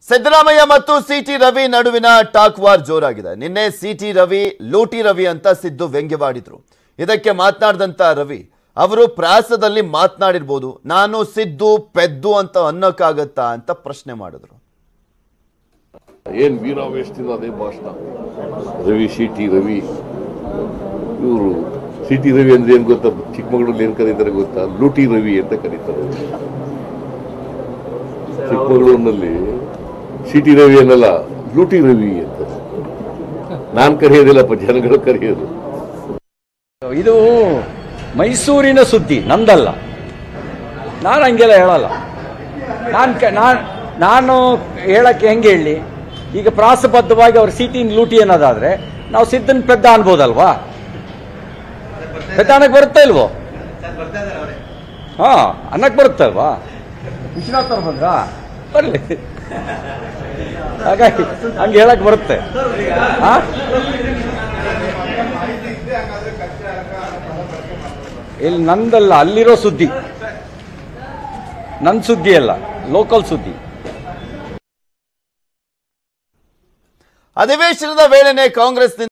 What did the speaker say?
ಸಿದ್ದರಾಮಯ್ಯ ಮತ್ತು ಸಿಟಿ ರವಿ ನಡುವಿನ talk war ಜೋರಾಗಿದೆ ನಿನ್ನೆ ಸಿಟಿ ರವಿ ಲೂಟಿ ರವಿ ಅಂತ ಸಿದ್ದು ವ್ಯಂಗ್ಯವಾಡಿದ್ರು ಇದಕ್ಕೆ ಮಾತನಾಡಿದಂತ ರವಿ ಅವರು ಪ್ರಾಸದಲ್ಲಿ ಮಾತನಾಡಿರ್ಬೋದು ನಾನು ಸಿದ್ದು ಪೆದ್ದು ಅಂತ ಅನ್ನೋಕ್ಕಾಗತ್ತಾ ಅಂತ ಪ್ರಶ್ನೆ ಮಾಡಿದ್ರು ಏನ್ ವೀರಾವೇಶದಿಂದ ಅದೇ ಭಾಷಣ ರವಿ ಸಿಟಿ ರವಿ ಇವರು ಸಿಟಿ ರವಿ ಅಂದ್ರೆ ಏನ್ ಗೊತ್ತಾ ಚಿಕ್ಕಮಗಳೂರಲ್ಲಿ ಏನ್ ಕರೀತಾರೆ ಗೊತ್ತಾ ಲೂಟಿ ರವಿ ಅಂತ ಕರೀತಾರೆ ಚಿಕ್ಕಮಗಳೂರಿನಲ್ಲಿ ಸಿಟಿ ರವಿ ಅನ್ನಲ್ಲ ಲೂಟಿ ರವಿ ಅಂತ ನಾನ್ ಕರೆಯೋದಿಲ್ಲಪ್ಪ ಜನಗಳು ಕರೆಯೋದು ಇದು ಮೈಸೂರಿನ ಸುದ್ದಿ ನಂದಲ್ಲ ನಾನು ಹಂಗೆಲ್ಲ ಹೇಳಲ್ಲ ನಾನು ಕ ನಾನು ನಾನು ಹೇಳಕ್ಕೆ ಹೆಂಗೆ ಹೇಳಿ ಈಗ ಪ್ರಾಸಬದ್ಧವಾಗಿ ಅವ್ರ ಸೀಟಿನ ಲೂಟಿ ಅನ್ನೋದಾದ್ರೆ ನಾವು ಸಿದ್ದನ್ ಪೆದ್ದ ಅನ್ಬೋದಲ್ವಾ ಪೆದ್ದ ಅನ್ನಕ್ಕೆ ಬರುತ್ತಾ ಇಲ್ವೋ ಹಾ ಅನ್ನಕ್ಕೆ ಬರುತ್ತಲ್ವಾ ವಿಶ್ವನಾಥ್ ಅವ್ರು ಬಂದ್ರಾ ಬರಲಿ ಹಾಗಾಗಿ ಹಂಗೆ ಹೇಳಕ್ ಬರುತ್ತೆ ಹಾ ಇಲ್ಲಿ ನಂದಲ್ಲ ಅಲ್ಲಿರೋ ಸುದ್ದಿ ನನ್ನ ಸುದ್ದಿ ಅಲ್ಲ ಲೋಕಲ್ ಸುದ್ದಿ ಅಧಿವೇಶನದ ವೇಳೆನೆ ಕಾಂಗ್ರೆಸ್